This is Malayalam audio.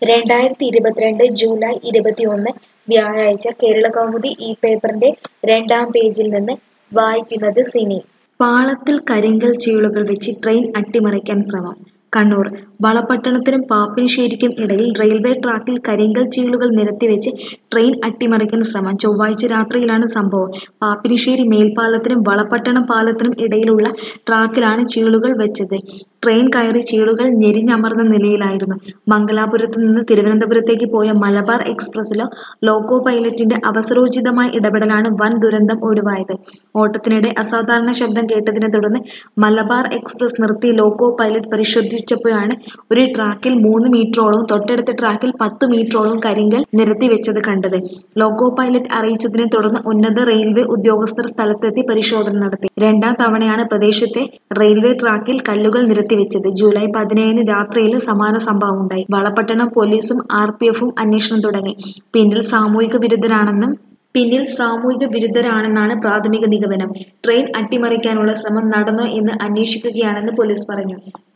രണ്ടായിരത്തി ഇരുപത്തിരണ്ട് ജൂലൈ ഇരുപത്തിയൊന്ന് വ്യാഴാഴ്ച കേരളകൗമുദി ഈ പേപ്പറിന്റെ രണ്ടാം പേജിൽ നിന്ന് വായിക്കുന്നത് സിനി പാളത്തിൽ കരിങ്കൽ ചീളുകൾ വെച്ച് ട്രെയിൻ അട്ടിമറിക്കാൻ ശ്രമം കണ്ണൂർ വളപട്ടണത്തിനും പാപ്പിനിശ്ശേരിക്കും ഇടയിൽ റെയിൽവേ ട്രാക്കിൽ കരിങ്കൽ ചീളുകൾ നിരത്തിവെച്ച് ട്രെയിൻ അട്ടിമറിക്കാൻ ശ്രമം ചൊവ്വാഴ്ച രാത്രിയിലാണ് സംഭവം പാപ്പിനിശ്ശേരി മേൽപ്പാലത്തിനും വളപട്ടണം പാലത്തിനും ഇടയിലുള്ള ട്രാക്കിലാണ് ചീളുകൾ വെച്ചത് ട്രെയിൻ കയറി ചീളുകൾ ഞെരിഞ്ഞമർന്ന നിലയിലായിരുന്നു മംഗലാപുരത്ത് നിന്ന് തിരുവനന്തപുരത്തേക്ക് പോയ മലബാർ എക്സ്പ്രസിലോ ലോക്കോ പൈലറ്റിന്റെ അവസരോചിതമായ ഇടപെടലാണ് വൻ ദുരന്തം ഒഴിവായത് ഓട്ടത്തിനിടെ അസാധാരണ ശബ്ദം കേട്ടതിനെ തുടർന്ന് മലബാർ എക്സ്പ്രസ് നിർത്തി ലോക്കോ പൈലറ്റ് പരിശോധിച്ചപ്പോഴാണ് ഒരു ട്രാക്കിൽ മൂന്ന് മീറ്ററോളവും തൊട്ടടുത്ത ട്രാക്കിൽ പത്ത് മീറ്ററോളവും കരിങ്കൽ നിരത്തി വെച്ചത് കണ്ടത് ലോക്കോ പൈലറ്റ് അറിയിച്ചതിനെ തുടർന്ന് ഉന്നത റെയിൽവേ ഉദ്യോഗസ്ഥർ സ്ഥലത്തെത്തി പരിശോധന നടത്തി രണ്ടാം തവണയാണ് പ്രദേശത്തെ റെയിൽവേ ട്രാക്കിൽ കല്ലുകൾ നിരത്തിവെച്ചത് ജൂലൈ പതിനേഴിന് രാത്രിയിൽ സമാന സംഭവം ഉണ്ടായി വളപട്ടണം പോലീസും ആർ പി എഫും അന്വേഷണം തുടങ്ങി പിന്നിൽ സാമൂഹിക വിരുദ്ധരാണെന്നും പിന്നിൽ സാമൂഹിക വിരുദ്ധരാണെന്നാണ് പ്രാഥമിക നിഗമനം ട്രെയിൻ അട്ടിമറിക്കാനുള്ള ശ്രമം നടന്നോ എന്ന് അന്വേഷിക്കുകയാണെന്ന് പോലീസ് പറഞ്ഞു